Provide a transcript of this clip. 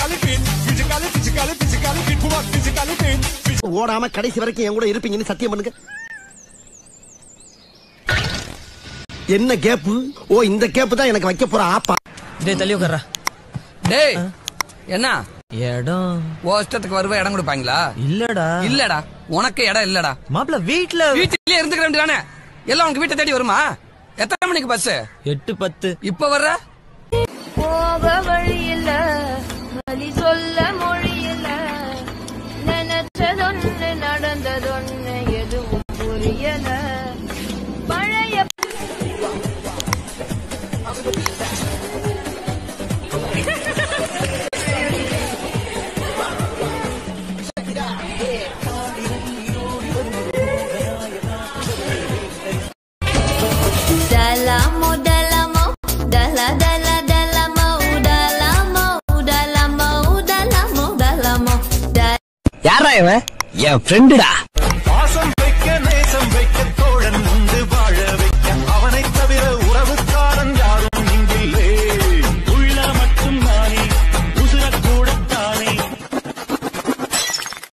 physically fit, physically, physically, physically fit, who are physically fit. ஓடாம கடைசி வரைக்கும் என் கூட இருப்பீங்கன்னு சத்தியம் பண்ணுங்க என்ன கேப்பு ஓ இந்த கேப்பு தான் எனக்கு வைக்க போற ஆப்பா டேய் தள்ளி உட்கார்றா டேய் என்ன இடம் ஓ இஷ்டத்துக்கு வருவ இடம் கொடுப்பாங்களா இல்லடா இல்லடா உனக்கு இடம் இல்லடா மாப்பிள வீட்ல வீட்டிலேயே இருந்துக்க வேண்டியதானே எல்லாம் உனக்கு வீட்டை தேடி வருமா எத்தனை மணிக்கு பஸ் எட்டு பத்து இப்ப வர்ற போக வழியில வழி சொல்ல மொழியில நினைச்சதொன்னு நடந்ததொன்னு எதுவும் புரியல பழைய Dalamo, dalamo, dala, dala, dalamo, dalamo, dalamo, dalamo, dalamo, dal- யாரா இவன் என் ஃப்ரெண்டுடா